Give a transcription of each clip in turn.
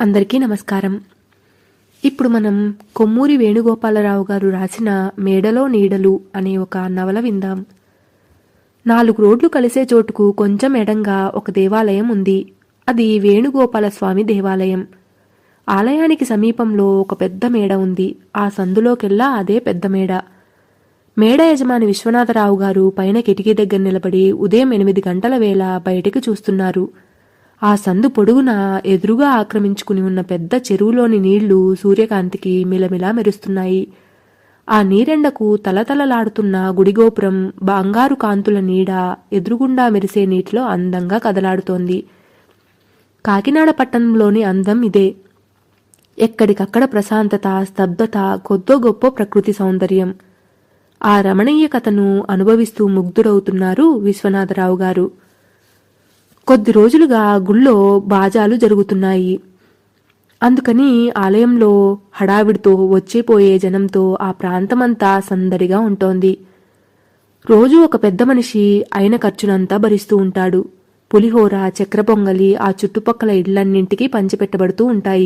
అందరికీ నమస్కారం ఇప్పుడు మనం కొమ్మూరి వేణుగోపాలరావు గారు రాసిన మేడలో నీడలు అనే ఒక నవల విందాం నాలుగు రోడ్లు కలిసే చోటుకు కొంచెం ఎడంగా ఒక దేవాలయం ఉంది అది వేణుగోపాల స్వామి దేవాలయం ఆలయానికి సమీపంలో ఒక పెద్ద మేడ ఉంది ఆ సందులోకెల్లా అదే పెద్ద మేడ మేడ యజమాని విశ్వనాథరావు గారు పైన కిటికీ దగ్గర నిలబడి ఉదయం ఎనిమిది గంటల వేళ బయటికి చూస్తున్నారు ఆ సందు పొడుగున ఎదురుగా ఆక్రమించుకుని ఉన్న పెద్ద చెరువులోని నీళ్లు సూర్యకాంతికి మిలమిలా మెరుస్తున్నాయి ఆ నీరెండకు తలతలలాడుతున్న గుడిగోపురం బంగారు కాంతుల నీడ ఎదురుగుండా మెరిసే నీటిలో అందంగా కదలాడుతోంది కాకినాడ పట్టణంలోని అందం ఇదే ఎక్కడికక్కడ ప్రశాంతత స్తబ్దత కొద్దో గొప్ప ప్రకృతి సౌందర్యం ఆ రమణీయ కథను అనుభవిస్తూ ముగ్ధుడవుతున్నారు విశ్వనాథరావు గారు కొద్ది రోజులుగా గుళ్ళో బాజాలు జరుగుతున్నాయి అందుకని ఆలయంలో హడావిడితో వచ్చేపోయే జనంతో ఆ ప్రాంతమంతా సందడిగా ఉంటోంది రోజు ఒక పెద్ద మనిషి అయిన ఖర్చునంతా భరిస్తూ ఉంటాడు పులిహోర చక్ర పొంగలి ఆ చుట్టుపక్కల ఇళ్లన్నింటికీ పంచిపెట్టబడుతూ ఉంటాయి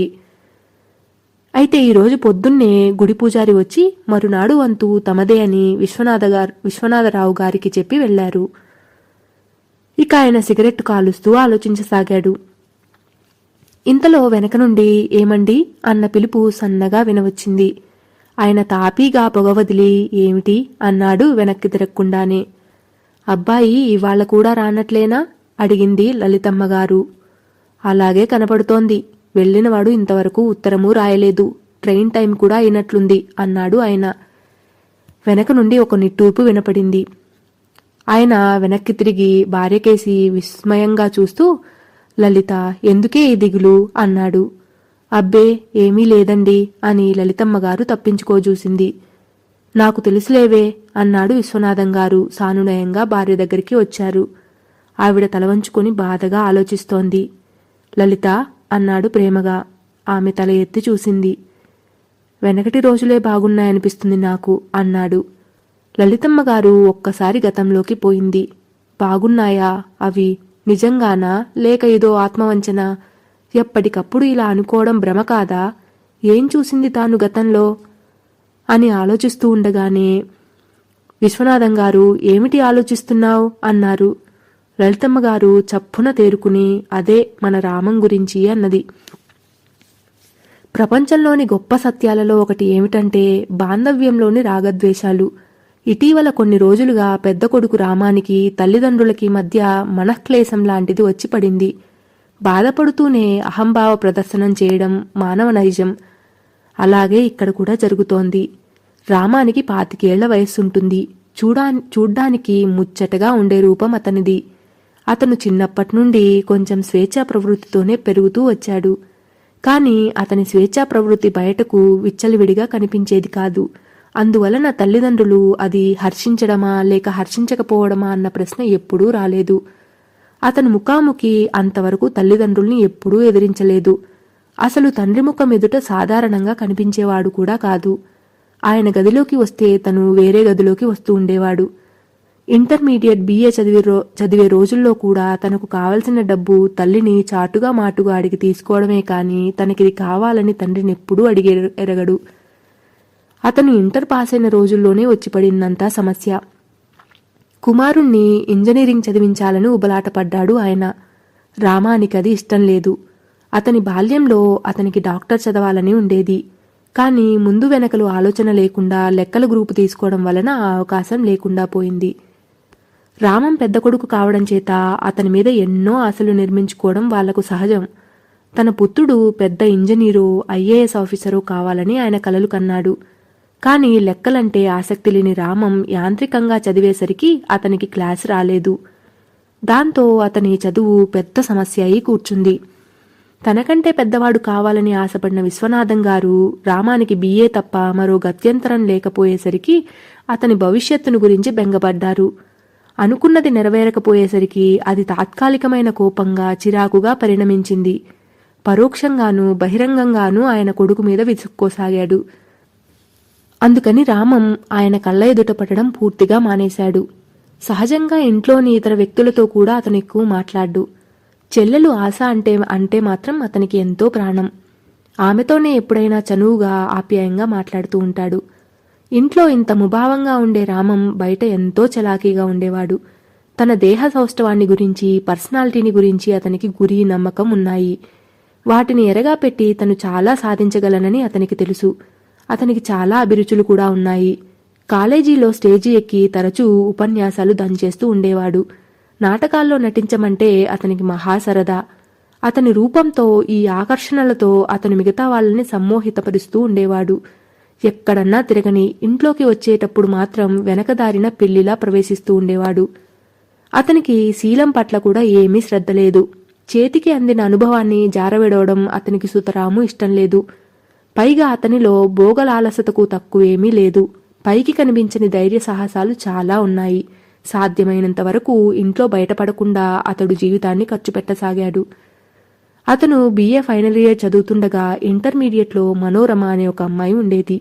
అయితే ఈరోజు పొద్దున్నే గుడి పూజారి వచ్చి మరునాడు వంతు తమదే అని విశ్వనాథ గారు విశ్వనాథరావు గారికి చెప్పి వెళ్లారు ఇక ఆయన సిగరెట్ కాలుస్తూ ఆలోచించసాగాడు ఇంతలో వెనక నుండి ఏమండి అన్న పిలుపు సన్నగా వినవచ్చింది ఆయన తాపీగా పొగ వదిలి ఏమిటి అన్నాడు వెనక్కి తిరగకుండానే అబ్బాయి ఇవాళ కూడా రానట్లేనా అడిగింది లలితమ్మ గారు అలాగే కనపడుతోంది వెళ్ళినవాడు ఇంతవరకు ఉత్తరము రాయలేదు ట్రైన్ టైం కూడా అయినట్లుంది అన్నాడు ఆయన వెనక నుండి ఒక నిట్టూర్పు వినపడింది ఆయన వెనక్కి తిరిగి భార్యకేసి విస్మయంగా చూస్తూ లలిత ఎందుకే ఈ దిగులు అన్నాడు అబ్బే ఏమీ లేదండి అని లలితమ్మ గారు తప్పించుకోజూసింది నాకు తెలుసులేవే అన్నాడు విశ్వనాథం గారు సానునయంగా భార్య దగ్గరికి వచ్చారు ఆవిడ తలవంచుకొని బాధగా ఆలోచిస్తోంది లలిత అన్నాడు ప్రేమగా ఆమె తల ఎత్తి చూసింది వెనకటి రోజులే బాగున్నాయనిపిస్తుంది నాకు అన్నాడు లలితమ్మ గారు ఒక్కసారి గతంలోకి పోయింది బాగున్నాయా అవి నిజంగానా లేక ఏదో ఆత్మవంచన ఎప్పటికప్పుడు ఇలా అనుకోవడం భ్రమ కాదా ఏం చూసింది తాను గతంలో అని ఆలోచిస్తూ ఉండగానే విశ్వనాథం గారు ఏమిటి ఆలోచిస్తున్నావు అన్నారు లలితమ్మ గారు చప్పున తేరుకుని అదే మన రామం గురించి అన్నది ప్రపంచంలోని గొప్ప సత్యాలలో ఒకటి ఏమిటంటే బాంధవ్యంలోని రాగద్వేషాలు ఇటీవల కొన్ని రోజులుగా పెద్ద కొడుకు రామానికి తల్లిదండ్రులకి మధ్య మనఃక్లేశం లాంటిది వచ్చి పడింది బాధపడుతూనే అహంభావ ప్రదర్శనం చేయడం మానవ నైజం అలాగే ఇక్కడ కూడా జరుగుతోంది రామానికి పాతికేళ్ల వయస్సుంటుంది చూడా చూడ్డానికి ముచ్చటగా ఉండే రూపం అతనిది అతను చిన్నప్పటి నుండి కొంచెం స్వేచ్ఛా ప్రవృత్తితోనే పెరుగుతూ వచ్చాడు కానీ అతని స్వేచ్ఛా ప్రవృత్తి బయటకు విచ్చలవిడిగా కనిపించేది కాదు అందువలన తల్లిదండ్రులు అది హర్షించడమా లేక హర్షించకపోవడమా అన్న ప్రశ్న ఎప్పుడూ రాలేదు అతను ముఖాముఖి అంతవరకు తల్లిదండ్రుల్ని ఎప్పుడూ ఎదిరించలేదు అసలు తండ్రి ముఖం ఎదుట సాధారణంగా కనిపించేవాడు కూడా కాదు ఆయన గదిలోకి వస్తే తను వేరే గదిలోకి వస్తూ ఉండేవాడు ఇంటర్మీడియట్ బీఏ చదివే రో చదివే రోజుల్లో కూడా తనకు కావలసిన డబ్బు తల్లిని చాటుగా మాటుగా అడిగి తీసుకోవడమే కానీ తనకిది కావాలని తండ్రిని ఎప్పుడూ అడిగి ఎరగడు అతను ఇంటర్ పాస్ అయిన రోజుల్లోనే వచ్చి పడిందంతా సమస్య కుమారుణ్ణి ఇంజనీరింగ్ చదివించాలని ఉబలాటపడ్డాడు ఆయన రామానికి అది ఇష్టం లేదు అతని బాల్యంలో అతనికి డాక్టర్ చదవాలని ఉండేది కానీ ముందు వెనకలు ఆలోచన లేకుండా లెక్కల గ్రూపు తీసుకోవడం వలన ఆ అవకాశం లేకుండా పోయింది రామం పెద్ద కొడుకు కావడం చేత అతని మీద ఎన్నో ఆశలు నిర్మించుకోవడం వాళ్లకు సహజం తన పుత్రుడు పెద్ద ఇంజనీరు ఐఏఎస్ ఆఫీసరు కావాలని ఆయన కలలు కన్నాడు కానీ లెక్కలంటే ఆసక్తి లేని రామం యాంత్రికంగా చదివేసరికి అతనికి క్లాస్ రాలేదు దాంతో అతని చదువు పెద్ద సమస్య అయి కూర్చుంది తనకంటే పెద్దవాడు కావాలని ఆశపడిన విశ్వనాథం గారు రామానికి బీఏ తప్ప మరో గత్యంతరం లేకపోయేసరికి అతని భవిష్యత్తును గురించి బెంగపడ్డారు అనుకున్నది నెరవేరకపోయేసరికి అది తాత్కాలికమైన కోపంగా చిరాకుగా పరిణమించింది పరోక్షంగానూ బహిరంగంగానూ ఆయన కొడుకు మీద విసుక్కోసాగాడు అందుకని రామం ఆయన కళ్ళ ఎదుట పడడం పూర్తిగా మానేశాడు సహజంగా ఇంట్లోని ఇతర వ్యక్తులతో కూడా అతను ఎక్కువ మాట్లాడు చెల్లెలు ఆశ అంటే అంటే మాత్రం అతనికి ఎంతో ప్రాణం ఆమెతోనే ఎప్పుడైనా చనువుగా ఆప్యాయంగా మాట్లాడుతూ ఉంటాడు ఇంట్లో ఇంత ముభావంగా ఉండే రామం బయట ఎంతో చలాకీగా ఉండేవాడు తన దేహ సౌష్ఠవాన్ని గురించి పర్సనాలిటీని గురించి అతనికి గురి నమ్మకం ఉన్నాయి వాటిని ఎరగా పెట్టి తను చాలా సాధించగలనని అతనికి తెలుసు అతనికి చాలా అభిరుచులు కూడా ఉన్నాయి కాలేజీలో స్టేజీ ఎక్కి తరచూ ఉపన్యాసాలు దంచేస్తూ ఉండేవాడు నాటకాల్లో నటించమంటే అతనికి మహా సరదా అతని రూపంతో ఈ ఆకర్షణలతో అతను మిగతా వాళ్ళని సమ్మోహితపరుస్తూ ఉండేవాడు ఎక్కడన్నా తిరగని ఇంట్లోకి వచ్చేటప్పుడు మాత్రం వెనకదారిన పెళ్లిలా ప్రవేశిస్తూ ఉండేవాడు అతనికి శీలం పట్ల కూడా ఏమీ శ్రద్ధ లేదు చేతికి అందిన అనుభవాన్ని జారవిడవడం అతనికి సుతరాము ఇష్టం లేదు పైగా అతనిలో భోగలాలసతకు తక్కువేమీ లేదు పైకి కనిపించని ధైర్య సాహసాలు చాలా ఉన్నాయి సాధ్యమైనంత వరకు ఇంట్లో బయటపడకుండా అతడు జీవితాన్ని ఖర్చు పెట్టసాగాడు అతను బీఏ ఫైనల్ ఇయర్ చదువుతుండగా ఇంటర్మీడియట్లో మనోరమ అనే ఒక అమ్మాయి ఉండేది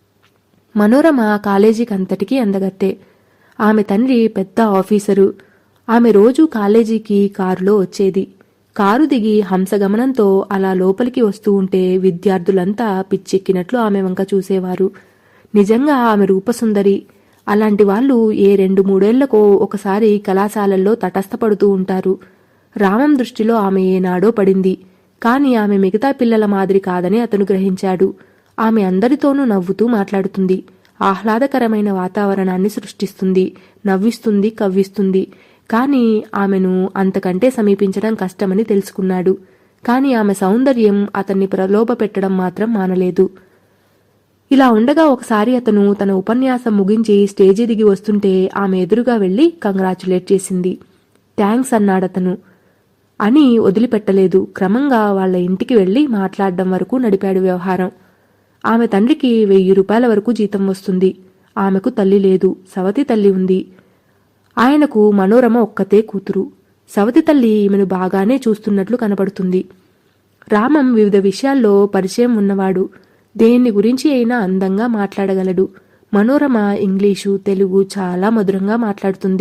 మనోరమ కాలేజీకి అంతటికీ అందగత్తే ఆమె తండ్రి పెద్ద ఆఫీసరు ఆమె రోజు కాలేజీకి కారులో వచ్చేది కారు దిగి హంసగమనంతో అలా లోపలికి వస్తూ ఉంటే విద్యార్థులంతా పిచ్చెక్కినట్లు ఆమె వంక చూసేవారు నిజంగా ఆమె రూపసుందరి అలాంటి వాళ్ళు ఏ రెండు మూడేళ్లకో ఒకసారి కళాశాలల్లో తటస్థపడుతూ ఉంటారు రామం దృష్టిలో ఆమె ఏనాడో పడింది కాని ఆమె మిగతా పిల్లల మాదిరి కాదని అతను గ్రహించాడు ఆమె అందరితోనూ నవ్వుతూ మాట్లాడుతుంది ఆహ్లాదకరమైన వాతావరణాన్ని సృష్టిస్తుంది నవ్విస్తుంది కవ్విస్తుంది కాని ఆమెను అంతకంటే సమీపించడం కష్టమని తెలుసుకున్నాడు కాని ఆమె సౌందర్యం అతన్ని ప్రలోభ పెట్టడం మాత్రం మానలేదు ఇలా ఉండగా ఒకసారి అతను తన ఉపన్యాసం ముగించి స్టేజి దిగి వస్తుంటే ఆమె ఎదురుగా వెళ్లి కంగ్రాచులేట్ చేసింది థ్యాంక్స్ అన్నాడతను అని వదిలిపెట్టలేదు క్రమంగా వాళ్ళ ఇంటికి వెళ్లి మాట్లాడడం వరకు నడిపాడు వ్యవహారం ఆమె తండ్రికి వెయ్యి రూపాయల వరకు జీతం వస్తుంది ఆమెకు తల్లి లేదు సవతి తల్లి ఉంది ఆయనకు మనోరమ ఒక్కతే కూతురు సవతి తల్లి ఈమెను బాగానే చూస్తున్నట్లు కనపడుతుంది రామం వివిధ విషయాల్లో పరిచయం ఉన్నవాడు దేన్ని గురించి అయినా అందంగా మాట్లాడగలడు మనోరమ ఇంగ్లీషు తెలుగు చాలా మధురంగా మాట్లాడుతుంది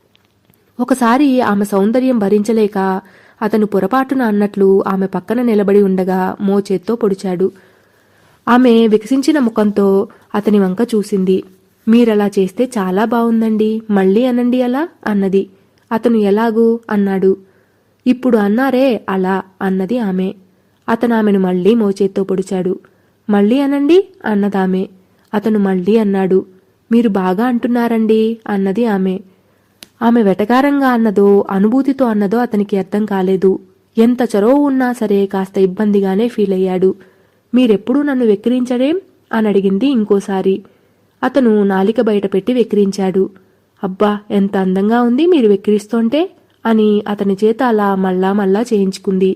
ఒకసారి ఆమె సౌందర్యం భరించలేక అతను పొరపాటున అన్నట్లు ఆమె పక్కన నిలబడి ఉండగా మోచేత్తో పొడిచాడు ఆమె వికసించిన ముఖంతో అతని వంక చూసింది మీరలా చేస్తే చాలా బావుందండి మళ్ళీ అనండి అలా అన్నది అతను ఎలాగూ అన్నాడు ఇప్పుడు అన్నారే అలా అన్నది ఆమె అతను ఆమెను మళ్ళీ మోచేత్తో పొడిచాడు మళ్ళీ అనండి అన్నదామె అతను మళ్ళీ అన్నాడు మీరు బాగా అంటున్నారండి అన్నది ఆమె ఆమె వెటకారంగా అన్నదో అనుభూతితో అన్నదో అతనికి అర్థం కాలేదు ఎంత చొరవ ఉన్నా సరే కాస్త ఇబ్బందిగానే ఫీల్ అయ్యాడు మీరెప్పుడూ నన్ను వెక్కిరించడేం అని అడిగింది ఇంకోసారి అతను నాలిక బయట పెట్టి వెక్కిరించాడు అబ్బా ఎంత అందంగా ఉంది మీరు వెక్కిరిస్తోంటే అని అతని చేత అలా మళ్ళా మళ్ళా చేయించుకుంది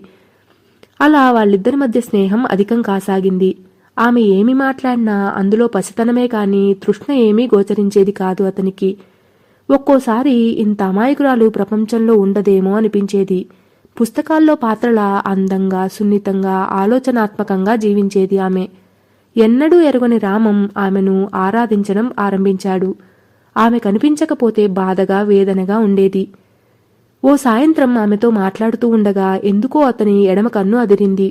అలా వాళ్ళిద్దరి మధ్య స్నేహం అధికం కాసాగింది ఆమె ఏమి మాట్లాడినా అందులో పసితనమే కాని తృష్ణ ఏమీ గోచరించేది కాదు అతనికి ఒక్కోసారి ఇంత అమాయకురాలు ప్రపంచంలో ఉండదేమో అనిపించేది పుస్తకాల్లో పాత్రలా అందంగా సున్నితంగా ఆలోచనాత్మకంగా జీవించేది ఆమె ఎన్నడూ ఎరుగని రామం ఆమెను ఆరాధించడం ఆరంభించాడు ఆమె కనిపించకపోతే బాధగా వేదనగా ఉండేది ఓ సాయంత్రం ఆమెతో మాట్లాడుతూ ఉండగా ఎందుకో అతని ఎడమ కన్ను అదిరింది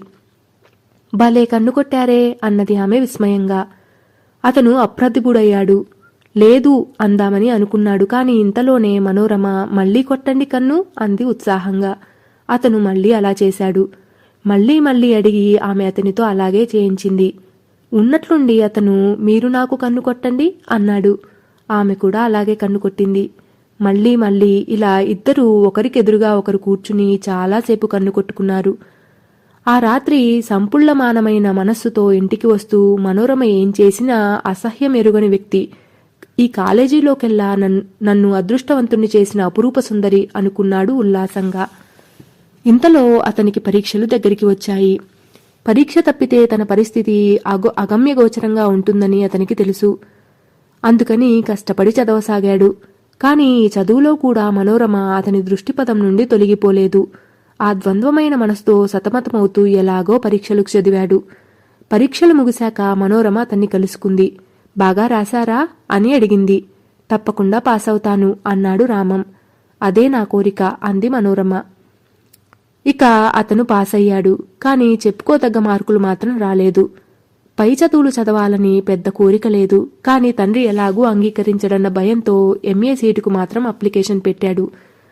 భలే కన్ను కొట్టారే అన్నది ఆమె విస్మయంగా అతను అప్రతిభుడయ్యాడు లేదు అందామని అనుకున్నాడు కాని ఇంతలోనే మనోరమ మళ్ళీ కొట్టండి కన్ను అంది ఉత్సాహంగా అతను మళ్ళీ అలా చేశాడు మళ్ళీ మళ్ళీ అడిగి ఆమె అతనితో అలాగే చేయించింది ఉన్నట్లుండి అతను మీరు నాకు కన్ను కొట్టండి అన్నాడు ఆమె కూడా అలాగే కన్ను కొట్టింది మళ్ళీ మళ్ళీ ఇలా ఇద్దరూ ఒకరికెదురుగా ఒకరు కూర్చుని చాలాసేపు కన్ను కొట్టుకున్నారు ఆ రాత్రి సంపుళ్లమానమైన మనస్సుతో ఇంటికి వస్తూ మనోరమ ఏం చేసినా అసహ్యం ఎరుగని వ్యక్తి ఈ కాలేజీలోకెల్లా నన్- నన్ను అదృష్టవంతుణ్ణి చేసిన అపురూప సుందరి అనుకున్నాడు ఉల్లాసంగా ఇంతలో అతనికి పరీక్షలు దగ్గరికి వచ్చాయి పరీక్ష తప్పితే తన పరిస్థితి అగ అగమ్యగోచరంగా ఉంటుందని అతనికి తెలుసు అందుకని కష్టపడి చదవసాగాడు కాని ఈ చదువులో కూడా మనోరమ అతని దృష్టిపథం నుండి తొలగిపోలేదు ఆ ద్వంద్వమైన మనసుతో సతమతమవుతూ ఎలాగో పరీక్షలు చదివాడు పరీక్షలు ముగిశాక మనోరమ అతన్ని కలుసుకుంది బాగా రాశారా అని అడిగింది తప్పకుండా పాస్ అవుతాను అన్నాడు రామం అదే నా కోరిక అంది మనోరమ ఇక అతను పాస్ అయ్యాడు కానీ చెప్పుకోదగ్గ మార్కులు మాత్రం రాలేదు పై చదువులు చదవాలని పెద్ద కోరిక లేదు కానీ తండ్రి ఎలాగూ అంగీకరించడన్న భయంతో ఎంఏ సీటుకు మాత్రం అప్లికేషన్ పెట్టాడు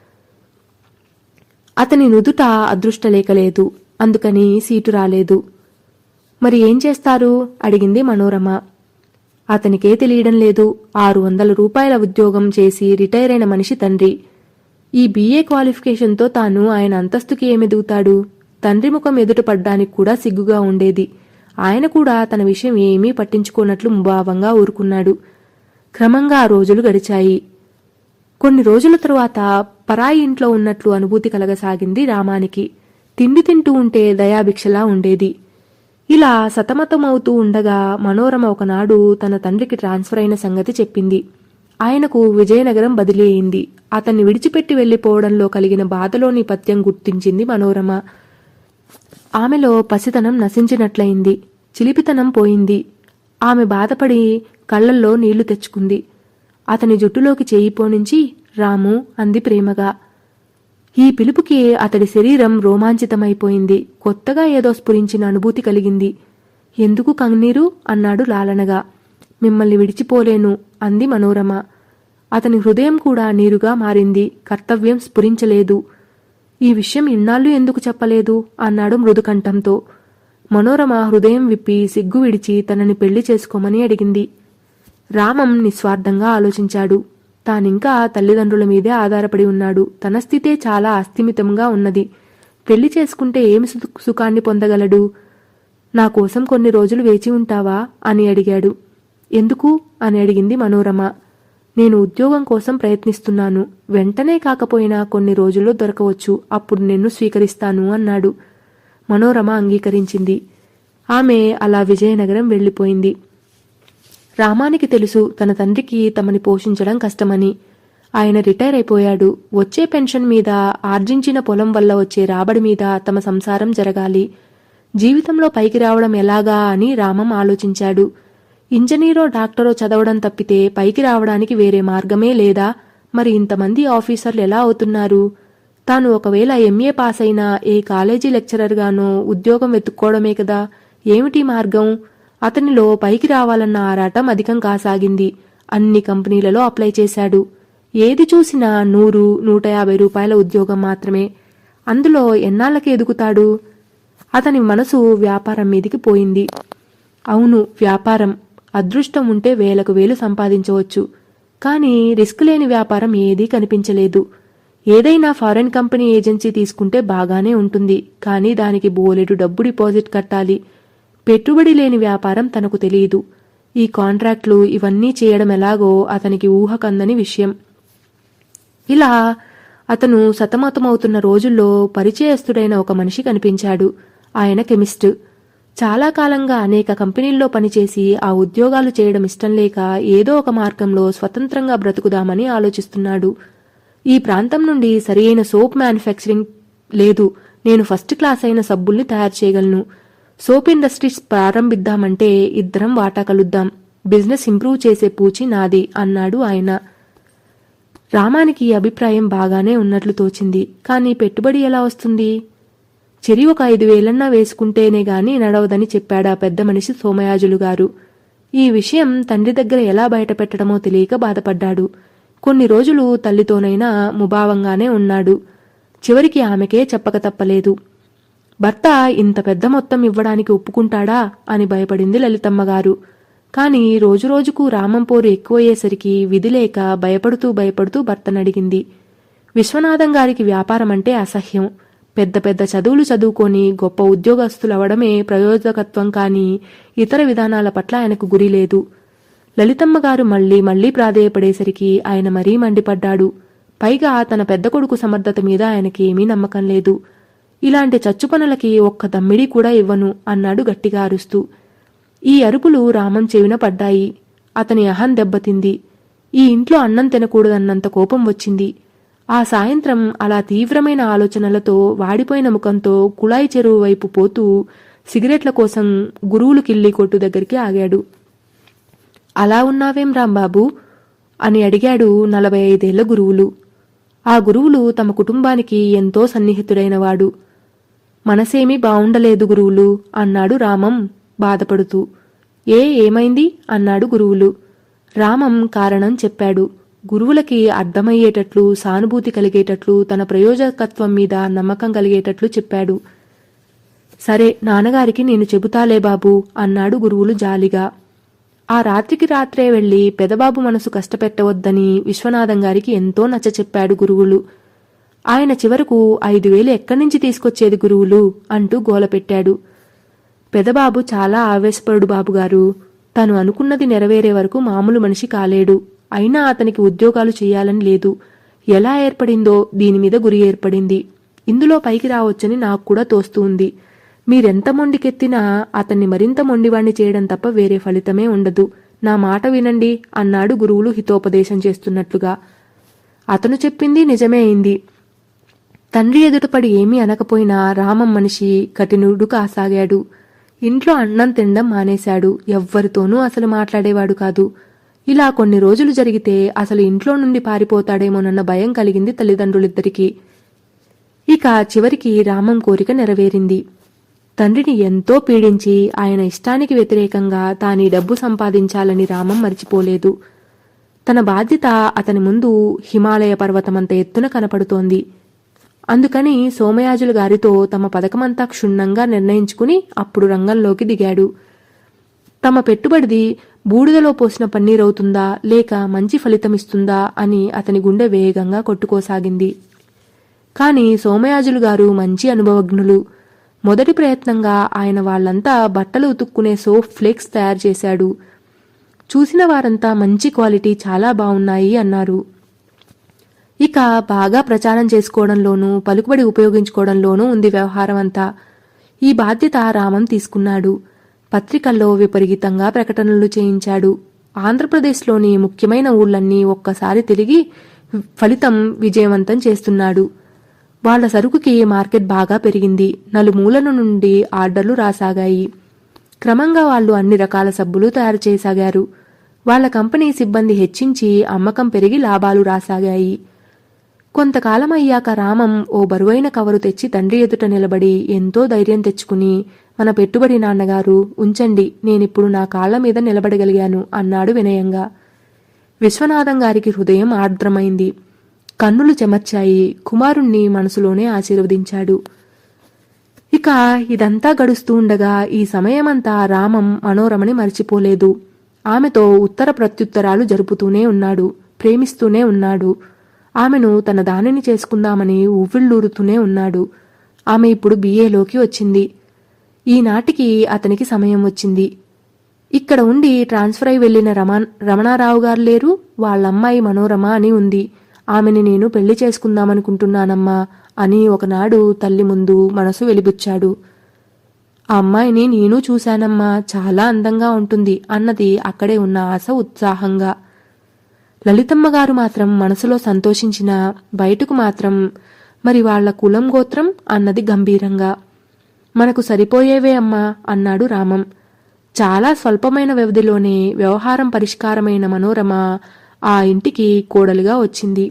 అతని నుదుట అదృష్టలేఖ లేదు అందుకని సీటు రాలేదు మరి ఏం చేస్తారు అడిగింది మనోరమ అతనికే తెలియడం లేదు ఆరు వందల రూపాయల ఉద్యోగం చేసి రిటైర్ అయిన మనిషి తండ్రి ఈ బీఏ క్వాలిఫికేషన్తో తాను ఆయన అంతస్తుకి ఏమెదుగుతాడు తండ్రి ముఖం ఎదుట పడ్డానికి కూడా సిగ్గుగా ఉండేది ఆయన కూడా తన విషయం ఏమీ పట్టించుకోనట్లు ముభావంగా ఊరుకున్నాడు క్రమంగా ఆ రోజులు గడిచాయి కొన్ని రోజుల తరువాత పరాయి ఇంట్లో ఉన్నట్లు అనుభూతి కలగసాగింది రామానికి తిండి తింటూ ఉంటే దయాభిక్షలా ఉండేది ఇలా సతమతమవుతూ ఉండగా మనోరమ ఒకనాడు తన తండ్రికి ట్రాన్స్ఫర్ అయిన సంగతి చెప్పింది ఆయనకు విజయనగరం బదిలీ అయింది అతన్ని విడిచిపెట్టి వెళ్లిపోవడంలో కలిగిన బాధలోని పత్యం గుర్తించింది మనోరమ ఆమెలో పసితనం నశించినట్లయింది చిలిపితనం పోయింది ఆమె బాధపడి కళ్ళల్లో నీళ్లు తెచ్చుకుంది అతని జుట్టులోకి చేయి పోనించి రాము అంది ప్రేమగా ఈ పిలుపుకి అతడి శరీరం రోమాంచితమైపోయింది కొత్తగా ఏదో స్ఫురించిన అనుభూతి కలిగింది ఎందుకు కన్నీరు అన్నాడు లాలనగా మిమ్మల్ని విడిచిపోలేను అంది మనోరమ అతని హృదయం కూడా నీరుగా మారింది కర్తవ్యం స్ఫురించలేదు ఈ విషయం ఇన్నాళ్ళు ఎందుకు చెప్పలేదు అన్నాడు మృదుకంఠంతో మనోరమ హృదయం విప్పి సిగ్గు విడిచి తనని పెళ్లి చేసుకోమని అడిగింది రామం నిస్వార్థంగా ఆలోచించాడు తానింకా తల్లిదండ్రుల మీదే ఆధారపడి ఉన్నాడు తన స్థితే చాలా అస్థిమితంగా ఉన్నది పెళ్లి చేసుకుంటే ఏమి సు- సుఖాన్ని పొందగలడు నా కోసం కొన్ని రోజులు వేచి ఉంటావా అని అడిగాడు ఎందుకు అని అడిగింది మనోరమ నేను ఉద్యోగం కోసం ప్రయత్నిస్తున్నాను వెంటనే కాకపోయినా కొన్ని రోజుల్లో దొరకవచ్చు అప్పుడు నిన్ను స్వీకరిస్తాను అన్నాడు మనోరమ అంగీకరించింది ఆమె అలా విజయనగరం వెళ్ళిపోయింది రామానికి తెలుసు తన తండ్రికి తమని పోషించడం కష్టమని ఆయన రిటైర్ అయిపోయాడు వచ్చే పెన్షన్ మీద ఆర్జించిన పొలం వల్ల వచ్చే రాబడి మీద తమ సంసారం జరగాలి జీవితంలో పైకి రావడం ఎలాగా అని రామం ఆలోచించాడు ఇంజనీరో డాక్టరో చదవడం తప్పితే పైకి రావడానికి వేరే మార్గమే లేదా మరి ఇంతమంది ఆఫీసర్లు ఎలా అవుతున్నారు తాను ఒకవేళ ఎంఏ పాస్ అయినా ఏ కాలేజీ లెక్చరర్గానో ఉద్యోగం వెతుక్కోవడమే కదా ఏమిటి మార్గం అతనిలో పైకి రావాలన్న ఆరాటం అధికం కాసాగింది అన్ని కంపెనీలలో అప్లై చేశాడు ఏది చూసినా నూరు నూట యాభై రూపాయల ఉద్యోగం మాత్రమే అందులో ఎన్నాళ్ళకి ఎదుగుతాడు అతని మనసు వ్యాపారం మీదికి పోయింది అవును వ్యాపారం అదృష్టం ఉంటే వేలకు వేలు సంపాదించవచ్చు కానీ రిస్క్ లేని వ్యాపారం ఏదీ కనిపించలేదు ఏదైనా ఫారెన్ కంపెనీ ఏజెన్సీ తీసుకుంటే బాగానే ఉంటుంది కానీ దానికి బోలెడు డబ్బు డిపాజిట్ కట్టాలి పెట్టుబడి లేని వ్యాపారం తనకు తెలియదు ఈ కాంట్రాక్ట్లు ఇవన్నీ చేయడం ఎలాగో అతనికి ఊహకందని విషయం ఇలా అతను సతమతమవుతున్న రోజుల్లో పరిచయస్తుడైన ఒక మనిషి కనిపించాడు ఆయన కెమిస్ట్ చాలా కాలంగా అనేక కంపెనీల్లో పనిచేసి ఆ ఉద్యోగాలు చేయడం ఇష్టం లేక ఏదో ఒక మార్గంలో స్వతంత్రంగా బ్రతుకుదామని ఆలోచిస్తున్నాడు ఈ ప్రాంతం నుండి సరియైన సోప్ మ్యానుఫ్యాక్చరింగ్ లేదు నేను ఫస్ట్ క్లాస్ అయిన సబ్బుల్ని తయారు చేయగలను సోప్ ఇండస్ట్రీస్ ప్రారంభిద్దామంటే ఇద్దరం వాటా కలుద్దాం బిజినెస్ ఇంప్రూవ్ చేసే పూచి నాది అన్నాడు ఆయన రామానికి ఈ అభిప్రాయం బాగానే ఉన్నట్లు తోచింది కానీ పెట్టుబడి ఎలా వస్తుంది చెరి ఒక ఐదు వేలన్నా వేసుకుంటేనే గాని నడవదని చెప్పాడా పెద్ద మనిషి సోమయాజులు గారు ఈ విషయం తండ్రి దగ్గర ఎలా బయటపెట్టడమో తెలియక బాధపడ్డాడు కొన్ని రోజులు తల్లితోనైనా ముభావంగానే ఉన్నాడు చివరికి ఆమెకే చెప్పక తప్పలేదు భర్త ఇంత పెద్ద మొత్తం ఇవ్వడానికి ఒప్పుకుంటాడా అని భయపడింది లలితమ్మగారు కాని రోజురోజుకు రామం పోరు ఎక్కువయ్యేసరికి విధిలేక భయపడుతూ భయపడుతూ భర్తనడిగింది విశ్వనాథం గారికి వ్యాపారం అంటే అసహ్యం పెద్ద పెద్ద చదువులు చదువుకొని గొప్ప ఉద్యోగస్తులవడమే ప్రయోజకత్వం కాని ఇతర విధానాల పట్ల ఆయనకు గురి లేదు లలితమ్మ గారు మళ్లీ మళ్లీ ప్రాధేయపడేసరికి ఆయన మరీ మండిపడ్డాడు పైగా తన పెద్ద కొడుకు సమర్థత మీద ఆయనకి ఏమీ నమ్మకం లేదు ఇలాంటి చచ్చు పనులకి ఒక్క దమ్మిడి కూడా ఇవ్వను అన్నాడు గట్టిగా అరుస్తూ ఈ అరుపులు రామం చెవిన పడ్డాయి అతని అహం దెబ్బతింది ఈ ఇంట్లో అన్నం తినకూడదన్నంత కోపం వచ్చింది ఆ సాయంత్రం అలా తీవ్రమైన ఆలోచనలతో వాడిపోయిన ముఖంతో కుళాయి చెరువు వైపు పోతూ సిగరెట్ల కోసం గురువులు కిల్లి కొట్టు దగ్గరికి ఆగాడు అలా ఉన్నావేం రాంబాబు అని అడిగాడు నలభై ఐదేళ్ల గురువులు ఆ గురువులు తమ కుటుంబానికి ఎంతో సన్నిహితుడైనవాడు మనసేమీ బావుండలేదు గురువులు అన్నాడు రామం బాధపడుతూ ఏ ఏమైంది అన్నాడు గురువులు రామం కారణం చెప్పాడు గురువులకి అర్థమయ్యేటట్లు సానుభూతి కలిగేటట్లు తన ప్రయోజకత్వం మీద నమ్మకం కలిగేటట్లు చెప్పాడు సరే నాన్నగారికి నేను చెబుతాలే బాబు అన్నాడు గురువులు జాలిగా ఆ రాత్రికి రాత్రే వెళ్లి పెదబాబు మనసు కష్టపెట్టవద్దని విశ్వనాథం గారికి ఎంతో నచ్చ చెప్పాడు గురువులు ఆయన చివరకు ఐదు వేలు ఎక్కడి నుంచి తీసుకొచ్చేది గురువులు అంటూ గోలపెట్టాడు పెదబాబు చాలా ఆవేశపరుడు బాబుగారు తను అనుకున్నది నెరవేరే వరకు మామూలు మనిషి కాలేడు అయినా అతనికి ఉద్యోగాలు చేయాలని లేదు ఎలా ఏర్పడిందో దీని మీద గురి ఏర్పడింది ఇందులో పైకి రావచ్చని నాకు కూడా తోస్తూ ఉంది మీరెంత మొండికెత్తినా అతన్ని మరింత మొండివాణ్ణి చేయడం తప్ప వేరే ఫలితమే ఉండదు నా మాట వినండి అన్నాడు గురువులు హితోపదేశం చేస్తున్నట్లుగా అతను చెప్పింది నిజమే అయింది తండ్రి ఎదుటపడి ఏమీ అనకపోయినా రామం మనిషి కఠినుడు కాసాగాడు ఇంట్లో అన్నం తినడం మానేశాడు ఎవ్వరితోనూ అసలు మాట్లాడేవాడు కాదు ఇలా కొన్ని రోజులు జరిగితే అసలు ఇంట్లో నుండి పారిపోతాడేమోనన్న భయం కలిగింది తల్లిదండ్రులిద్దరికీ ఇక చివరికి రామం కోరిక నెరవేరింది తండ్రిని ఎంతో పీడించి ఆయన ఇష్టానికి వ్యతిరేకంగా తానీ డబ్బు సంపాదించాలని రామం మర్చిపోలేదు తన బాధ్యత అతని ముందు హిమాలయ పర్వతమంత ఎత్తున కనపడుతోంది అందుకని సోమయాజులు గారితో తమ పథకమంతా క్షుణ్ణంగా నిర్ణయించుకుని అప్పుడు రంగంలోకి దిగాడు తమ పెట్టుబడిది బూడిదలో పోసిన పన్నీరవుతుందా లేక మంచి ఫలితమిస్తుందా అని అతని గుండె వేగంగా కొట్టుకోసాగింది కాని సోమయాజులు గారు మంచి అనుభవజ్ఞులు మొదటి ప్రయత్నంగా ఆయన వాళ్ళంతా బట్టలు ఉతుక్కునే సోప్ ఫ్లేక్స్ తయారు చేశాడు చూసిన వారంతా మంచి క్వాలిటీ చాలా బాగున్నాయి అన్నారు ఇక బాగా ప్రచారం చేసుకోవడంలోనూ పలుకుబడి ఉపయోగించుకోవడంలోనూ ఉంది వ్యవహారం అంతా ఈ బాధ్యత రామం తీసుకున్నాడు పత్రికల్లో విపరీతంగా ప్రకటనలు చేయించాడు ఆంధ్రప్రదేశ్లోని ముఖ్యమైన ఊళ్ళన్నీ ఒక్కసారి తిరిగి ఫలితం విజయవంతం చేస్తున్నాడు వాళ్ళ సరుకుకి మార్కెట్ బాగా పెరిగింది నలుమూలల నుండి ఆర్డర్లు రాసాగాయి క్రమంగా వాళ్ళు అన్ని రకాల సబ్బులు తయారు చేయసాగారు వాళ్ళ కంపెనీ సిబ్బంది హెచ్చించి అమ్మకం పెరిగి లాభాలు రాసాగాయి కొంతకాలం అయ్యాక రామం ఓ బరువైన కవరు తెచ్చి తండ్రి ఎదుట నిలబడి ఎంతో ధైర్యం తెచ్చుకుని మన పెట్టుబడి నాన్నగారు ఉంచండి నేనిప్పుడు నా కాళ్ల మీద నిలబడగలిగాను అన్నాడు వినయంగా విశ్వనాథం గారికి హృదయం ఆర్ద్రమైంది కన్నులు చెమర్చాయి కుమారుణ్ణి మనసులోనే ఆశీర్వదించాడు ఇక ఇదంతా గడుస్తూ ఉండగా ఈ సమయమంతా రామం మనోరమని మర్చిపోలేదు ఆమెతో ఉత్తర ప్రత్యుత్తరాలు జరుపుతూనే ఉన్నాడు ప్రేమిస్తూనే ఉన్నాడు ఆమెను తన దానిని చేసుకుందామని ఉవ్విళ్ళూరుతూనే ఉన్నాడు ఆమె ఇప్పుడు బీఏలోకి వచ్చింది ఈనాటికి అతనికి సమయం వచ్చింది ఇక్కడ ఉండి ట్రాన్స్ఫర్ అయి వెళ్లిన రమా రమణారావు గారు లేరు వాళ్ళమ్మాయి మనోరమ అని ఉంది ఆమెని నేను పెళ్లి చేసుకుందామనుకుంటున్నానమ్మా అని ఒకనాడు తల్లి ముందు మనసు వెలిబుచ్చాడు ఆ అమ్మాయిని నేను చూశానమ్మా చాలా అందంగా ఉంటుంది అన్నది అక్కడే ఉన్న ఆశ ఉత్సాహంగా లలితమ్మ గారు మాత్రం మనసులో సంతోషించిన బయటకు మాత్రం మరి వాళ్ళ కులం గోత్రం అన్నది గంభీరంగా మనకు సరిపోయేవే అమ్మా అన్నాడు రామం చాలా స్వల్పమైన వ్యవధిలోనే వ్యవహారం పరిష్కారమైన మనోరమ ఆ ఇంటికి కోడలుగా వచ్చింది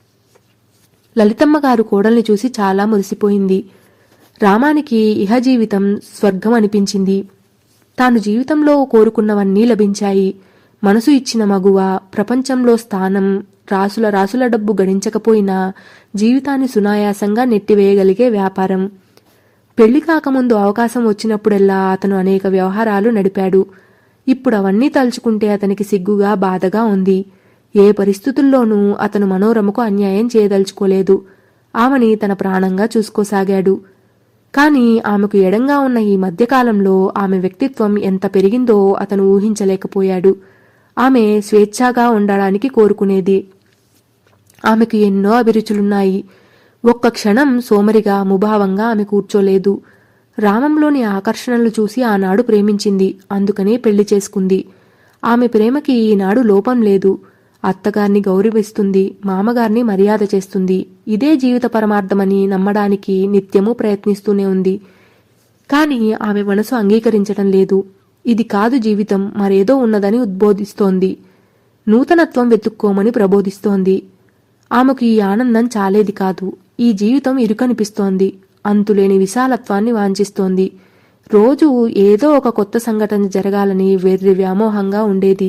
లలితమ్మ గారు కోడల్ని చూసి చాలా మురిసిపోయింది రామానికి ఇహ జీవితం స్వర్గం అనిపించింది తాను జీవితంలో కోరుకున్నవన్నీ లభించాయి మనసు ఇచ్చిన మగువ ప్రపంచంలో స్థానం రాసుల రాసుల డబ్బు గడించకపోయినా జీవితాన్ని సునాయాసంగా నెట్టివేయగలిగే వ్యాపారం పెళ్లి కాకముందు అవకాశం వచ్చినప్పుడెల్లా అతను అనేక వ్యవహారాలు నడిపాడు ఇప్పుడు అవన్నీ తలుచుకుంటే అతనికి సిగ్గుగా బాధగా ఉంది ఏ పరిస్థితుల్లోనూ అతను మనోరమకు అన్యాయం చేయదలుచుకోలేదు ఆమెని తన ప్రాణంగా చూసుకోసాగాడు కాని ఆమెకు ఎడంగా ఉన్న ఈ మధ్యకాలంలో ఆమె వ్యక్తిత్వం ఎంత పెరిగిందో అతను ఊహించలేకపోయాడు ఆమె స్వేచ్ఛగా ఉండడానికి కోరుకునేది ఆమెకు ఎన్నో అభిరుచులున్నాయి ఒక్క క్షణం సోమరిగా ముభావంగా ఆమె కూర్చోలేదు రామంలోని ఆకర్షణలు చూసి ఆనాడు ప్రేమించింది అందుకనే పెళ్లి చేసుకుంది ఆమె ప్రేమకి ఈనాడు లోపం లేదు అత్తగారిని గౌరవిస్తుంది మామగారిని మర్యాద చేస్తుంది ఇదే జీవిత పరమార్థమని నమ్మడానికి నిత్యము ప్రయత్నిస్తూనే ఉంది కాని ఆమె మనసు అంగీకరించడం లేదు ఇది కాదు జీవితం మరేదో ఉన్నదని ఉద్బోధిస్తోంది నూతనత్వం వెతుక్కోమని ప్రబోధిస్తోంది ఆమెకు ఈ ఆనందం చాలేది కాదు ఈ జీవితం ఇరుకనిపిస్తోంది అంతులేని విశాలత్వాన్ని వాంఛిస్తోంది రోజు ఏదో ఒక కొత్త సంఘటన జరగాలని వెర్రి వ్యామోహంగా ఉండేది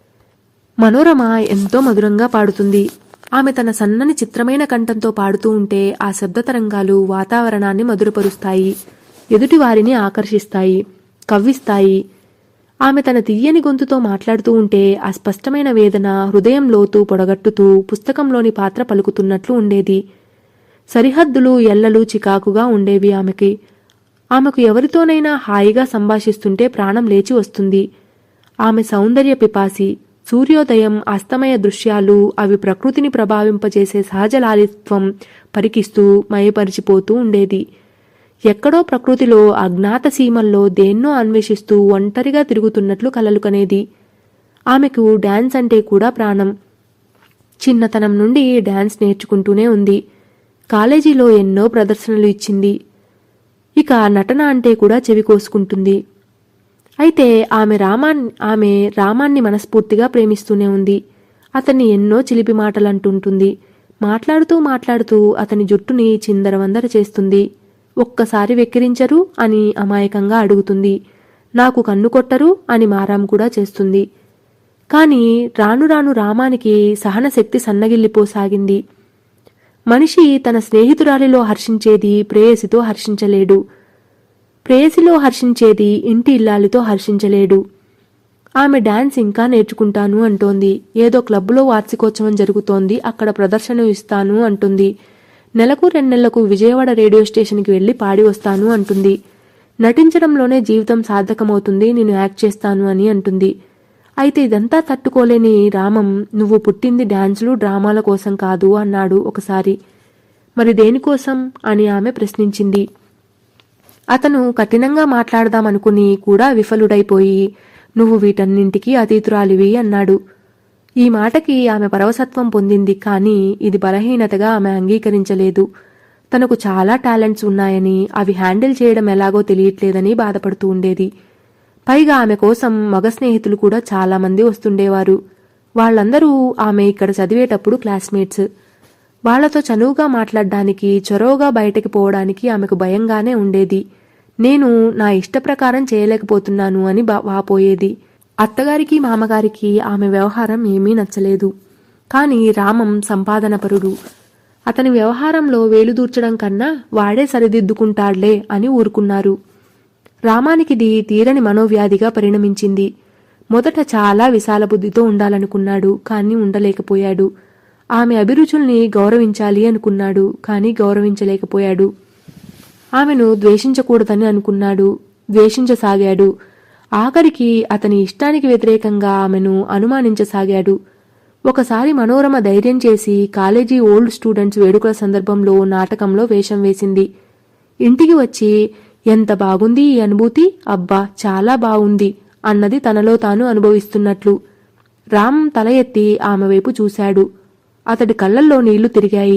మనోరమ ఎంతో మధురంగా పాడుతుంది ఆమె తన సన్నని చిత్రమైన కంఠంతో పాడుతూ ఉంటే ఆ శబ్ద తరంగాలు వాతావరణాన్ని మధురపరుస్తాయి ఎదుటి వారిని ఆకర్షిస్తాయి కవ్విస్తాయి ఆమె తన తీయని గొంతుతో మాట్లాడుతూ ఉంటే ఆ స్పష్టమైన వేదన హృదయం లోతు పొడగట్టుతూ పుస్తకంలోని పాత్ర పలుకుతున్నట్లు ఉండేది సరిహద్దులు ఎల్లలు చికాకుగా ఉండేవి ఆమెకి ఆమెకు ఎవరితోనైనా హాయిగా సంభాషిస్తుంటే ప్రాణం లేచి వస్తుంది ఆమె సౌందర్య పిపాసి సూర్యోదయం అస్తమయ దృశ్యాలు అవి ప్రకృతిని ప్రభావింపచేసే సహజ లాలిత్వం పరికిస్తూ మయపరిచిపోతూ ఉండేది ఎక్కడో ప్రకృతిలో అజ్ఞాత సీమల్లో దేన్నో అన్వేషిస్తూ ఒంటరిగా తిరుగుతున్నట్లు కలలు కనేది ఆమెకు డాన్స్ అంటే కూడా ప్రాణం చిన్నతనం నుండి డాన్స్ నేర్చుకుంటూనే ఉంది కాలేజీలో ఎన్నో ప్రదర్శనలు ఇచ్చింది ఇక నటన అంటే కూడా చెవి కోసుకుంటుంది అయితే ఆమె రామాన్ ఆమె రామాన్ని మనస్ఫూర్తిగా ప్రేమిస్తూనే ఉంది అతన్ని ఎన్నో చిలిపి మాటలు అంటుంటుంది మాట్లాడుతూ మాట్లాడుతూ అతని జుట్టుని చిందరవందర చేస్తుంది ఒక్కసారి వెక్కిరించరు అని అమాయకంగా అడుగుతుంది నాకు కన్ను కొట్టరు అని మారాం కూడా చేస్తుంది కాని రాను రాను రామానికి సహనశక్తి సన్నగిల్లిపోసాగింది మనిషి తన స్నేహితురాలిలో హర్షించేది ప్రేయసితో హర్షించలేడు ప్రేయసిలో హర్షించేది ఇంటి ఇల్లాలితో హర్షించలేడు ఆమె డాన్స్ ఇంకా నేర్చుకుంటాను అంటోంది ఏదో క్లబ్లో వార్షికోత్సవం జరుగుతోంది అక్కడ ప్రదర్శన ఇస్తాను అంటుంది నెలకు రెండెళ్లకు విజయవాడ రేడియో స్టేషన్కి వెళ్లి పాడి వస్తాను అంటుంది నటించడంలోనే జీవితం సార్థకమవుతుంది నేను యాక్ట్ చేస్తాను అని అంటుంది అయితే ఇదంతా తట్టుకోలేని రామం నువ్వు పుట్టింది డాన్సులు డ్రామాల కోసం కాదు అన్నాడు ఒకసారి మరి దేనికోసం అని ఆమె ప్రశ్నించింది అతను కఠినంగా మాట్లాడదామనుకుని కూడా విఫలుడైపోయి నువ్వు వీటన్నింటికీ అతీతురాలివి అన్నాడు ఈ మాటకి ఆమె పరవసత్వం పొందింది కానీ ఇది బలహీనతగా ఆమె అంగీకరించలేదు తనకు చాలా టాలెంట్స్ ఉన్నాయని అవి హ్యాండిల్ చేయడం ఎలాగో తెలియట్లేదని బాధపడుతూ ఉండేది పైగా ఆమె కోసం మగ స్నేహితులు కూడా చాలా మంది వస్తుండేవారు వాళ్ళందరూ ఆమె ఇక్కడ చదివేటప్పుడు క్లాస్మేట్స్ వాళ్లతో చనువుగా మాట్లాడడానికి చొరవగా బయటకి పోవడానికి ఆమెకు భయంగానే ఉండేది నేను నా ఇష్ట ప్రకారం చేయలేకపోతున్నాను అని బా వాపోయేది అత్తగారికి మామగారికి ఆమె వ్యవహారం ఏమీ నచ్చలేదు కాని రామం సంపాదనపరుడు అతని వ్యవహారంలో వేలుదూర్చడం కన్నా వాడే సరిదిద్దుకుంటాడ్లే అని ఊరుకున్నారు రామానికిది తీరని మనోవ్యాధిగా పరిణమించింది మొదట చాలా విశాల బుద్ధితో ఉండాలనుకున్నాడు కానీ ఉండలేకపోయాడు ఆమె అభిరుచుల్ని గౌరవించాలి అనుకున్నాడు కానీ గౌరవించలేకపోయాడు ఆమెను ద్వేషించకూడదని అనుకున్నాడు ద్వేషించసాగాడు ఆఖరికి అతని ఇష్టానికి వ్యతిరేకంగా ఆమెను అనుమానించసాగాడు ఒకసారి మనోరమ ధైర్యం చేసి కాలేజీ ఓల్డ్ స్టూడెంట్స్ వేడుకల సందర్భంలో నాటకంలో వేషం వేసింది ఇంటికి వచ్చి ఎంత బాగుంది ఈ అనుభూతి అబ్బా చాలా బాగుంది అన్నది తనలో తాను అనుభవిస్తున్నట్లు రామ్ తల ఎత్తి ఆమె వైపు చూశాడు అతడి కళ్ళల్లో నీళ్లు తిరిగాయి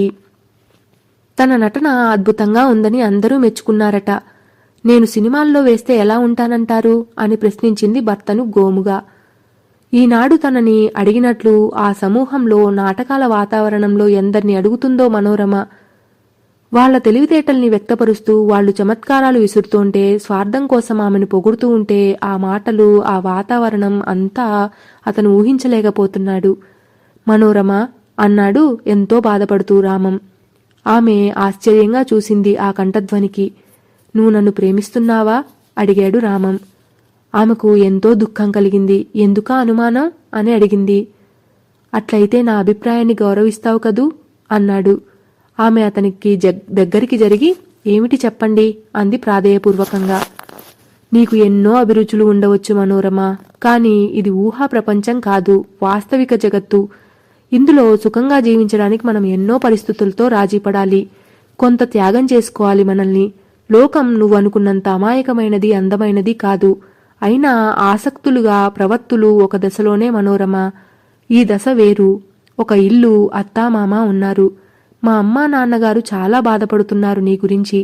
తన నటన అద్భుతంగా ఉందని అందరూ మెచ్చుకున్నారట నేను సినిమాల్లో వేస్తే ఎలా ఉంటానంటారు అని ప్రశ్నించింది భర్తను గోముగా ఈనాడు తనని అడిగినట్లు ఆ సమూహంలో నాటకాల వాతావరణంలో ఎందరిని అడుగుతుందో మనోరమ వాళ్ళ తెలివితేటల్ని వ్యక్తపరుస్తూ వాళ్ళు చమత్కారాలు విసురుతుంటే స్వార్థం కోసం ఆమెను పొగుడుతూ ఉంటే ఆ మాటలు ఆ వాతావరణం అంతా అతను ఊహించలేకపోతున్నాడు మనోరమ అన్నాడు ఎంతో బాధపడుతూ రామం ఆమె ఆశ్చర్యంగా చూసింది ఆ కంఠధ్వనికి నువ్వు నన్ను ప్రేమిస్తున్నావా అడిగాడు రామం ఆమెకు ఎంతో దుఃఖం కలిగింది ఎందుకా అనుమానం అని అడిగింది అట్లయితే నా అభిప్రాయాన్ని గౌరవిస్తావు కదూ అన్నాడు ఆమె అతనికి జగ్ దగ్గరికి జరిగి ఏమిటి చెప్పండి అంది ప్రాధేయపూర్వకంగా నీకు ఎన్నో అభిరుచులు ఉండవచ్చు మనోరమ కానీ ఇది ఊహా ప్రపంచం కాదు వాస్తవిక జగత్తు ఇందులో సుఖంగా జీవించడానికి మనం ఎన్నో పరిస్థితులతో రాజీపడాలి కొంత త్యాగం చేసుకోవాలి మనల్ని లోకం నువ్వు అనుకున్నంత అమాయకమైనది అందమైనది కాదు అయినా ఆసక్తులుగా ప్రవత్తులు ఒక దశలోనే మనోరమ ఈ దశ వేరు ఒక ఇల్లు అత్తామామ ఉన్నారు మా అమ్మా నాన్నగారు చాలా బాధపడుతున్నారు నీ గురించి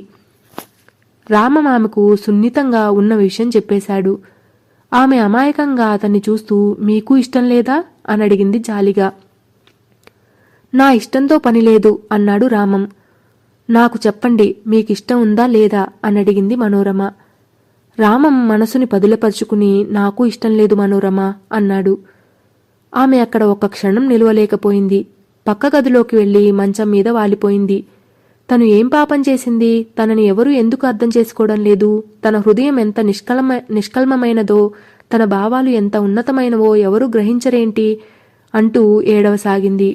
రామం ఆమెకు సున్నితంగా ఉన్న విషయం చెప్పేశాడు ఆమె అమాయకంగా అతన్ని చూస్తూ మీకు ఇష్టం లేదా అని అడిగింది జాలిగా నా ఇష్టంతో పని లేదు అన్నాడు రామం నాకు చెప్పండి మీకిష్టం ఉందా లేదా అని అడిగింది మనోరమ రామం మనసుని పదులపరుచుకుని నాకు ఇష్టం లేదు మనోరమ అన్నాడు ఆమె అక్కడ ఒక్క క్షణం నిలవలేకపోయింది పక్క గదిలోకి వెళ్లి మంచం మీద వాలిపోయింది తను ఏం పాపం చేసింది తనని ఎవరు ఎందుకు అర్థం చేసుకోవడం లేదు తన హృదయం ఎంత నిష్కలమ నిష్కల్మమైనదో తన భావాలు ఎంత ఉన్నతమైనవో ఎవరు గ్రహించరేంటి అంటూ ఏడవసాగింది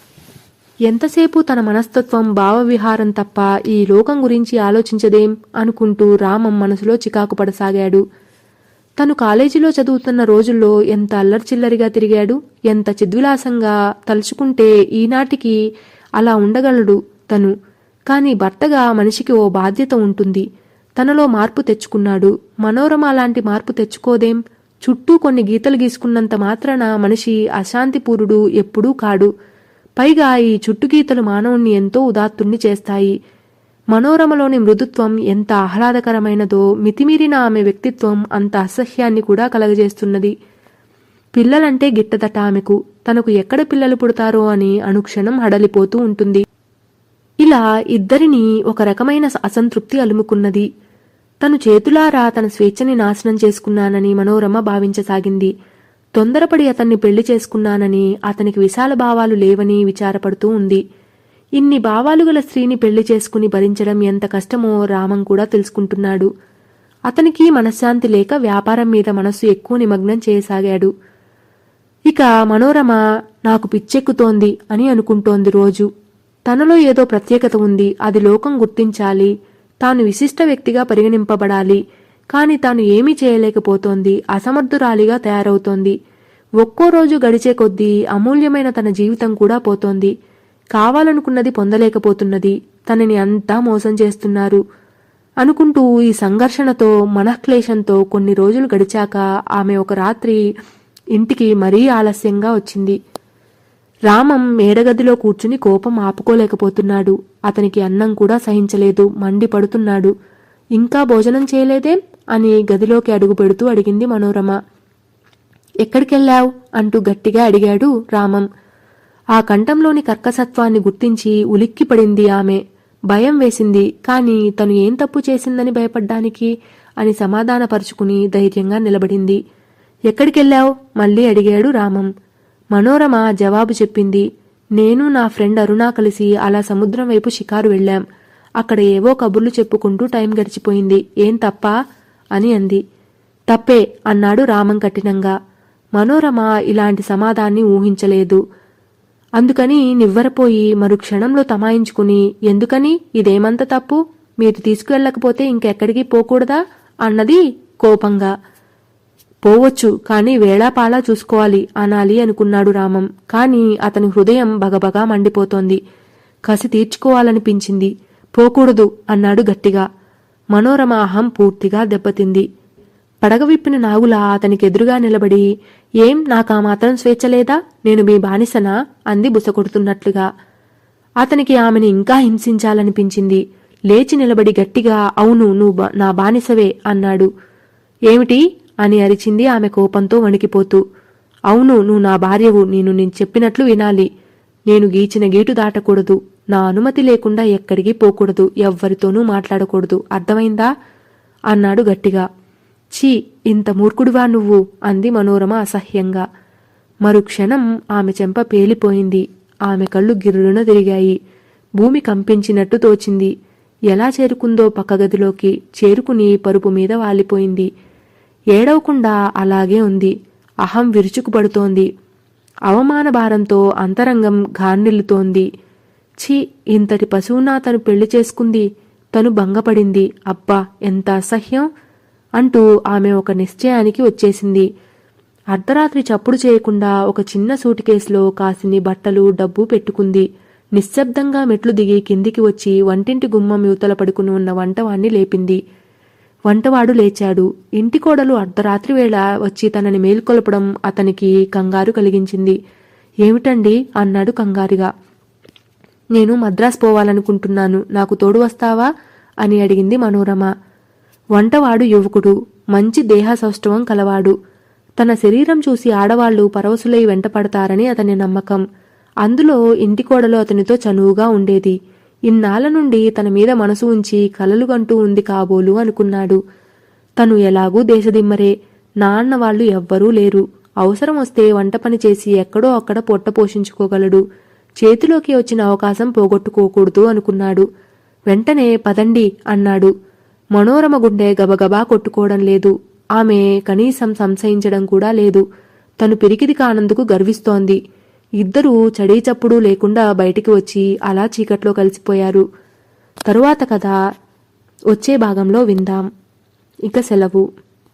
ఎంతసేపు తన మనస్తత్వం భావవిహారం తప్ప ఈ లోకం గురించి ఆలోచించదేం అనుకుంటూ రామం మనసులో చికాకు పడసాగాడు తను కాలేజీలో చదువుతున్న రోజుల్లో ఎంత అల్లర్చిల్లరిగా తిరిగాడు ఎంత చిద్విలాసంగా తలుచుకుంటే ఈనాటికి అలా ఉండగలడు తను కాని భర్తగా మనిషికి ఓ బాధ్యత ఉంటుంది తనలో మార్పు తెచ్చుకున్నాడు మనోరమ లాంటి మార్పు తెచ్చుకోదేం చుట్టూ కొన్ని గీతలు గీసుకున్నంత మాత్రాన మనిషి అశాంతిపూరుడు ఎప్పుడూ కాడు పైగా ఈ చుట్టుగీతలు మానవుణ్ణి ఎంతో ఉదాత్తుణ్ణి చేస్తాయి మనోరమలోని మృదుత్వం ఎంత ఆహ్లాదకరమైనదో మితిమీరిన ఆమె వ్యక్తిత్వం అంత అసహ్యాన్ని కూడా కలగజేస్తున్నది పిల్లలంటే గిట్టదట ఆమెకు తనకు ఎక్కడ పిల్లలు పుడతారో అని అనుక్షణం హడలిపోతూ ఉంటుంది ఇలా ఇద్దరిని ఒక రకమైన అసంతృప్తి అలుముకున్నది తను చేతులారా తన స్వేచ్ఛని నాశనం చేసుకున్నానని మనోరమ భావించసాగింది తొందరపడి అతన్ని పెళ్లి చేసుకున్నానని అతనికి విశాల భావాలు లేవని విచారపడుతూ ఉంది ఇన్ని భావాలు గల స్త్రీని పెళ్లి చేసుకుని భరించడం ఎంత కష్టమో రామం కూడా తెలుసుకుంటున్నాడు అతనికి మనశ్శాంతి లేక వ్యాపారం మీద మనస్సు ఎక్కువ నిమగ్నం చేయసాగాడు ఇక మనోరమ నాకు పిచ్చెక్కుతోంది అని అనుకుంటోంది రోజు తనలో ఏదో ప్రత్యేకత ఉంది అది లోకం గుర్తించాలి తాను విశిష్ట వ్యక్తిగా పరిగణింపబడాలి కాని తాను ఏమీ చేయలేకపోతోంది అసమర్థురాలిగా తయారవుతోంది ఒక్కో రోజు గడిచే కొద్దీ అమూల్యమైన తన జీవితం కూడా పోతోంది కావాలనుకున్నది పొందలేకపోతున్నది తనని అంతా మోసం చేస్తున్నారు అనుకుంటూ ఈ సంఘర్షణతో మనఃక్లేశంతో కొన్ని రోజులు గడిచాక ఆమె ఒక రాత్రి ఇంటికి మరీ ఆలస్యంగా వచ్చింది రామం మేడగదిలో కూర్చుని కోపం ఆపుకోలేకపోతున్నాడు అతనికి అన్నం కూడా సహించలేదు మండి పడుతున్నాడు ఇంకా భోజనం చేయలేదేం అని గదిలోకి అడుగు పెడుతూ అడిగింది మనోరమ ఎక్కడికెళ్ళావు అంటూ గట్టిగా అడిగాడు రామం ఆ కంఠంలోని కర్కసత్వాన్ని గుర్తించి ఉలిక్కిపడింది ఆమె భయం వేసింది కాని తను ఏం తప్పు చేసిందని భయపడ్డానికి అని సమాధానపరుచుకుని ధైర్యంగా నిలబడింది ఎక్కడికెళ్ళావు మళ్ళీ అడిగాడు రామం మనోరమ జవాబు చెప్పింది నేను నా ఫ్రెండ్ అరుణ కలిసి అలా సముద్రం వైపు షికారు వెళ్ళాం అక్కడ ఏవో కబుర్లు చెప్పుకుంటూ టైం గడిచిపోయింది ఏం తప్పా అని అంది తప్పే అన్నాడు రామం కఠినంగా మనోరమ ఇలాంటి సమాధాన్ని ఊహించలేదు అందుకని నివ్వరపోయి మరు క్షణంలో తమాయించుకుని ఎందుకని ఇదేమంత తప్పు మీరు తీసుకువెళ్ళకపోతే ఇంకెక్కడికి పోకూడదా అన్నది కోపంగా పోవచ్చు కాని వేళాపాలా చూసుకోవాలి అనాలి అనుకున్నాడు రామం కాని అతని హృదయం బగబగా మండిపోతోంది కసి తీర్చుకోవాలనిపించింది పోకూడదు అన్నాడు గట్టిగా మనోరమ అహం పూర్తిగా దెబ్బతింది పడగ విప్పిన నాగులా అతనికెదురుగా నిలబడి ఏం నాకా మాత్రం స్వేచ్ఛ లేదా నేను మీ బానిసనా అంది బుసకొడుతున్నట్లుగా అతనికి ఆమెను ఇంకా హింసించాలనిపించింది లేచి నిలబడి గట్టిగా అవును నువ్వు బా- నా బానిసవే అన్నాడు ఏమిటి అని అరిచింది ఆమె కోపంతో వణికిపోతూ అవును నువ్వు నా భార్యవు నేను నేను చెప్పినట్లు వినాలి నేను గీచిన గీటు దాటకూడదు నా అనుమతి లేకుండా ఎక్కడికి పోకూడదు ఎవ్వరితోనూ మాట్లాడకూడదు అర్థమైందా అన్నాడు గట్టిగా ఛీ ఇంత మూర్ఖుడివా నువ్వు అంది మనోరమ అసహ్యంగా మరుక్షణం ఆమె చెంప పేలిపోయింది ఆమె కళ్ళు గిర్రున తిరిగాయి భూమి కంపించినట్టు తోచింది ఎలా చేరుకుందో పక్క గదిలోకి చేరుకుని పరుపు మీద వాలిపోయింది ఏడవకుండా అలాగే ఉంది అహం విరుచుకుపడుతోంది అవమాన భారంతో అంతరంగం గార్నిల్లుతోంది ఛీ ఇంతటి పశువునా తను పెళ్లి చేసుకుంది తను భంగపడింది అబ్బా ఎంత అసహ్యం అంటూ ఆమె ఒక నిశ్చయానికి వచ్చేసింది అర్ధరాత్రి చప్పుడు చేయకుండా ఒక చిన్న సూట్ కేసులో కాసిని బట్టలు డబ్బు పెట్టుకుంది నిశ్శబ్దంగా మెట్లు దిగి కిందికి వచ్చి వంటింటి గుమ్మం యువతల పడుకుని ఉన్న వంటవాణ్ణి లేపింది వంటవాడు లేచాడు ఇంటి కోడలు అర్ధరాత్రి వేళ వచ్చి తనని మేల్కొల్పడం అతనికి కంగారు కలిగించింది ఏమిటండి అన్నాడు కంగారుగా నేను మద్రాస్ పోవాలనుకుంటున్నాను నాకు తోడు వస్తావా అని అడిగింది మనోరమ వంటవాడు యువకుడు మంచి దేహ సౌష్ఠవం కలవాడు తన శరీరం చూసి ఆడవాళ్లు పరవశులై వెంటపడతారని అతని నమ్మకం అందులో ఇంటి కోడలు అతనితో చనువుగా ఉండేది ఇన్నాళ్ల నుండి తన మీద మనసు ఉంచి కలలు కంటూ ఉంది కాబోలు అనుకున్నాడు తను ఎలాగూ దేశదిమ్మరే నాన్న వాళ్ళు ఎవ్వరూ లేరు అవసరం వస్తే వంట పని చేసి ఎక్కడో అక్కడ పొట్ట పోషించుకోగలడు చేతిలోకి వచ్చిన అవకాశం పోగొట్టుకోకూడదు అనుకున్నాడు వెంటనే పదండి అన్నాడు మనోరమ గుండె గబగబా కొట్టుకోవడం లేదు ఆమె కనీసం సంశయించడం కూడా లేదు తను పిరికిది కానందుకు గర్విస్తోంది ఇద్దరూ చడీ చప్పుడు లేకుండా బయటికి వచ్చి అలా చీకట్లో కలిసిపోయారు తరువాత కథ వచ్చే భాగంలో విందాం ఇక సెలవు